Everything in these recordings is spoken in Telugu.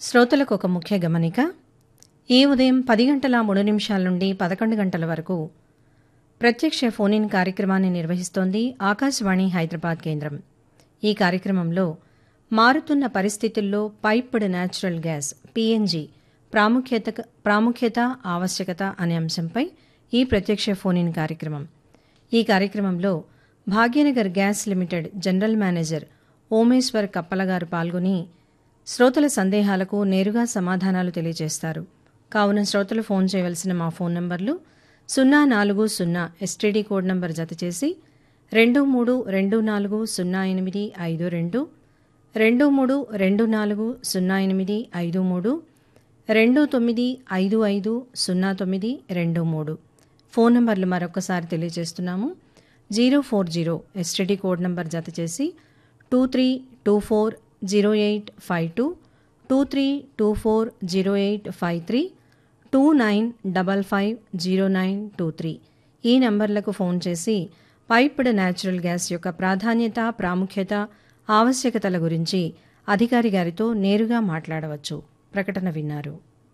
శ్రోతలకు ఒక ముఖ్య గమనిక ఈ ఉదయం పది గంటల మూడు నిమిషాల నుండి పదకొండు గంటల వరకు ప్రత్యక్ష ఫోన్ ఇన్ కార్యక్రమాన్ని నిర్వహిస్తోంది ఆకాశవాణి హైదరాబాద్ కేంద్రం ఈ కార్యక్రమంలో మారుతున్న పరిస్థితుల్లో పైప్డ్ న్యాచురల్ గ్యాస్ పీఎన్జీ ప్రాముఖ్యత ప్రాముఖ్యత ఆవశ్యకత అనే అంశంపై ఈ ప్రత్యక్ష ఫోన్ ఇన్ కార్యక్రమం ఈ కార్యక్రమంలో Bhagyanagar gas limited general manager Omeshwar Kappala గారు పాల్గొని శ్రోతల సందేహాలకు నేరుగా సమాధానాలు తెలియజేస్తారు కావున శ్రోతలు ఫోన్ చేయవలసిన మా ఫోన్ నంబర్లు సున్నా నాలుగు సున్నా ఎస్టీడీ కోడ్ నంబర్ జతచేసి రెండు మూడు రెండు నాలుగు సున్నా ఎనిమిది ఐదు రెండు రెండు మూడు రెండు నాలుగు సున్నా ఎనిమిది ఐదు మూడు రెండు తొమ్మిది ఐదు ఐదు సున్నా తొమ్మిది రెండు మూడు ఫోన్ నంబర్లు మరొకసారి తెలియజేస్తున్నాము zero four zero STD code number జత చేసి two three two four zero eight five two two three two four zero eight five three two nine double five zero nine two three ఈ నంబర్లకు ఫోన్ చేసి పైప్డ్ న్యాచురల్ గ్యాస్ యొక్క ప్రాధాన్యత ప్రాముఖ్యత ఆవశ్యకతల గురించి అధికారి గారితో నేరుగా మాట్లాడవచ్చు ప్రకటన విన్నారు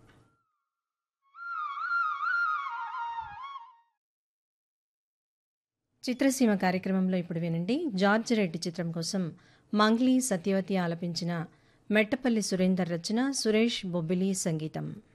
చిత్రసీమ కార్యక్రమంలో ఇప్పుడు వినండి జార్జ్ రెడ్డి చిత్రం కోసం మంగ్లీ సత్యవతి ఆలపించిన మెట్టపల్లి సురేందర్ రచన సురేష్ బొబ్బిలి సంగీతం